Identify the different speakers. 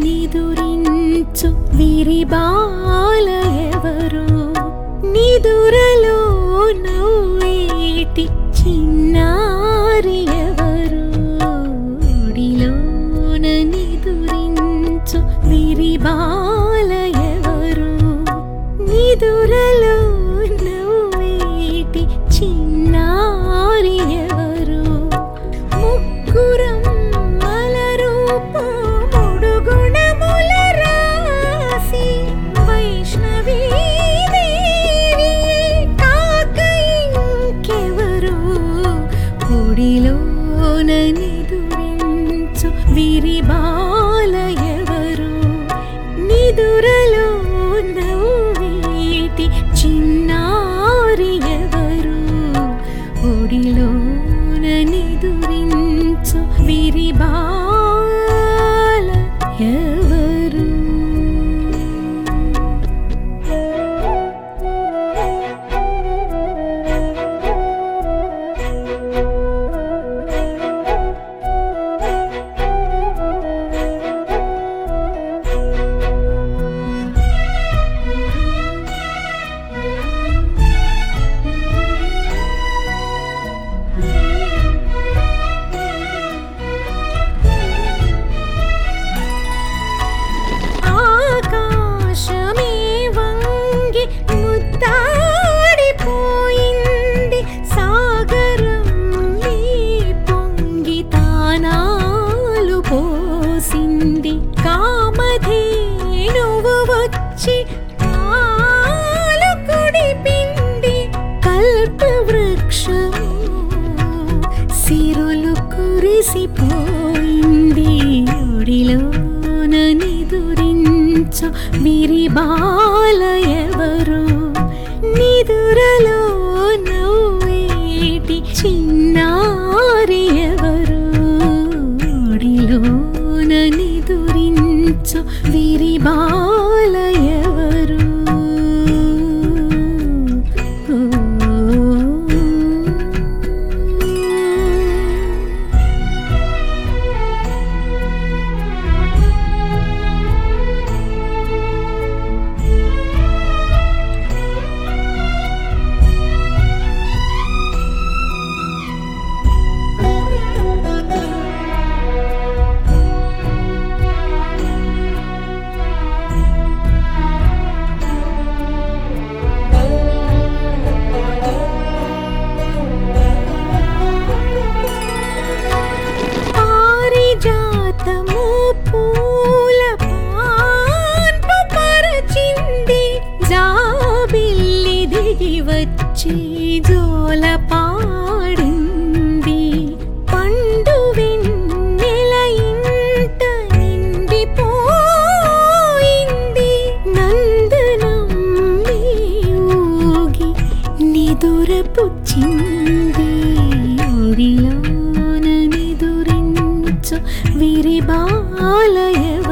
Speaker 1: నిదురించు విరిబాల ఎవరు నిదురలో నవ్వేటి చిన్నారి ఎవరు ఒడిలోన నిదురించు విరిబాల ఎవరు నిదురలో నవ్వేటి చిన్నారి ఎవరు ముగ్గురం మలరూపు మూడు గుణముల రాసి వైష్ణవీ దేవి కాక ఇంకెవరు ఒడిలోన నిదురించు విరిబాల ఎవరు నిదురలో నవ్వేటి చిన్నారి ఎవరు ఒడిలోన నిదురించు విరిబాల ఎవరు ఆకాశమే వంగి ముద్దాడిపోయింది సాగరం నీ పొంగి తానాలు పోసింది కామధేనువు వచ్చి పాలు కుడిపింది కల్పవృక్షము సిరులు కురిసిపోయింది ఒడిలోన నిదురించు విరిబాల ఎవరు నిదురలో నవ్వేటి చిన్నారి ఎవరు ఒడిలోన నిదురించు విరిబాల ఎవరు పారిజాతము పూల పాన్పు పరచింది జాబిల్లి దిగి వచ్చి జోల పాడింది పండు వెన్నెల ఇంట నిండిపోయింది నందనం ఊగి నిదురపుచ్చింది ఒడిలోన నిదురించు విరిబాల